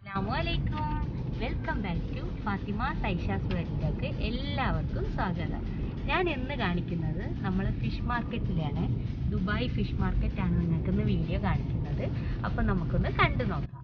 അസ്സാമലൈക്കും welcome back to Fathima Saisha's വേൾഡിലേക്ക് എല്ലാവർക്കും സ്വാഗതം ഞാൻ ഇന്ന് കാണിക്കുന്നത് നമ്മൾ ഫിഷ് മാർക്കറ്റിലാണ് ദുബായ് ഫിഷ് മാർക്കറ്റാണ് നിങ്ങൾക്ക് ഇന്ന് വീഡിയോ കാണിക്കുന്നത് അപ്പോൾ നമുക്കൊന്ന് കണ്ടു നോക്കാം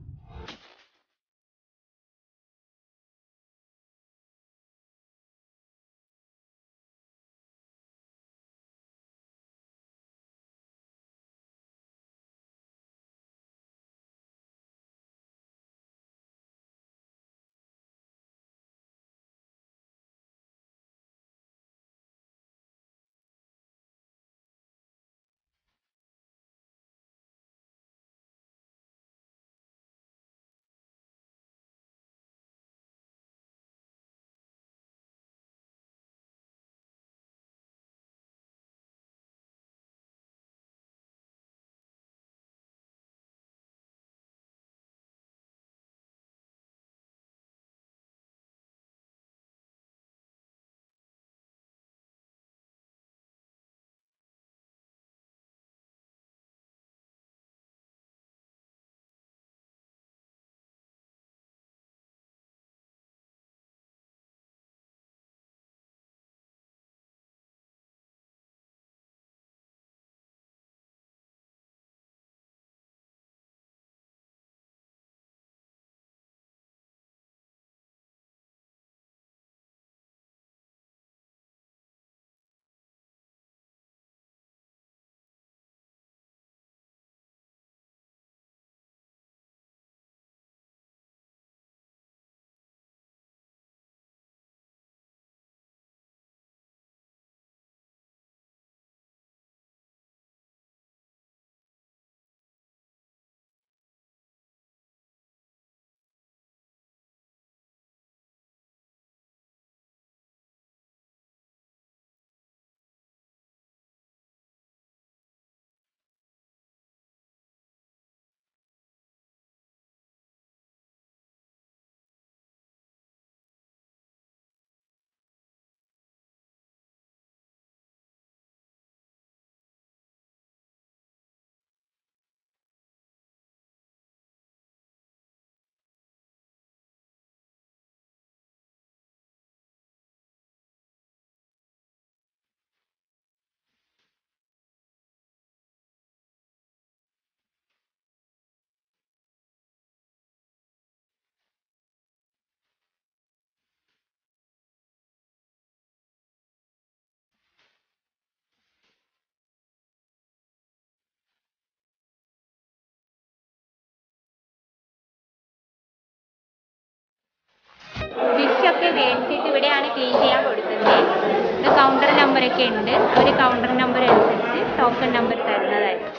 ഫിഷൊക്കെ വേടിച്ചിട്ട് ഇവിടെയാണ് ക്ലീൻ ചെയ്യാൻ കൊടുക്കുന്നത് ഇത് കൗണ്ടർ നമ്പറൊക്കെ ഉണ്ട് അവർ കൗണ്ടർ നമ്പർ അനുസരിച്ച് ടോക്കൺ നമ്പർ തരുന്നതായിരിക്കും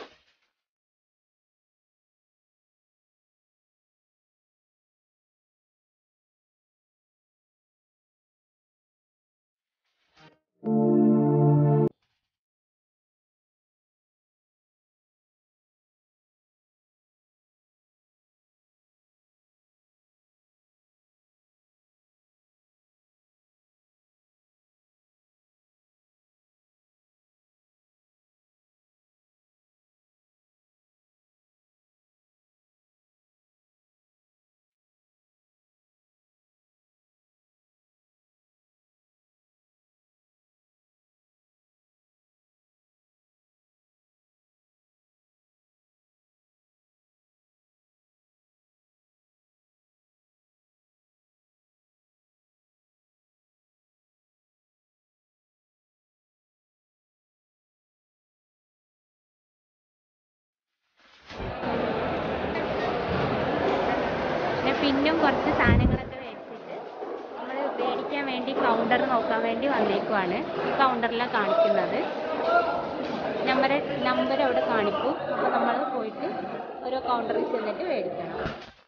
പിന്നെ പിന്നും കുറച്ച് സാധനങ്ങളൊക്കെ മേടിച്ചിട്ട് നമ്മൾ മേടിക്കാൻ വേണ്ടി കൗണ്ടർ നോക്കാൻ വേണ്ടി വന്നേക്കുവാണ് ഈ കൗണ്ടറിലാണ് കാണിക്കുന്നത് നമ്പർ നമ്പർ അവിടെ കാണിക്കും അപ്പോൾ നമ്മൾ പോയിട്ട് ഓരോ കൗണ്ടറിൽ ചെന്നിട്ട് മേടിക്കണം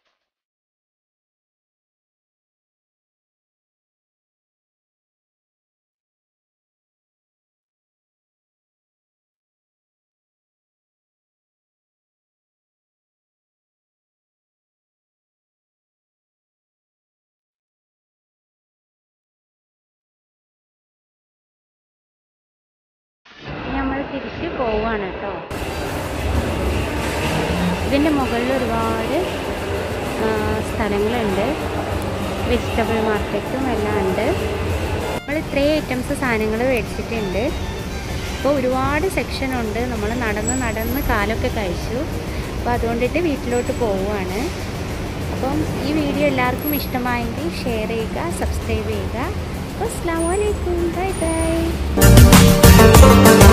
നമ്മൾ തിരിച്ച് പോവാണ് കേട്ടോ ഇതിൻ്റെ മുകളിൽ ഒരുപാട് ആ, സ്ഥലങ്ങളുണ്ട് വെജിറ്റബിൾ മാർക്കറ്റും എല്ലാം ഉണ്ട് നമ്മൾ ഇത്രയും ഐറ്റംസ് സാധനങ്ങൾ മേടിച്ചിട്ടുണ്ട് അപ്പോൾ ഒരുപാട് സെക്ഷൻ ഉണ്ട് നമ്മൾ നടന്ന് നടന്ന് കാലൊക്കെ കഴിച്ചു അപ്പോൾ അതുകൊണ്ടിട്ട് വീട്ടിലോട്ട് പോവുകയാണ് അപ്പം ഈ വീഡിയോ എല്ലാവർക്കും ഇഷ്ടമായെങ്കിൽ ഷെയർ ചെയ്യുക സബ്സ്ക്രൈബ് ചെയ്യുക അപ്പോൾ അസ്സാം വലൈക്കും ബൈ ബൈ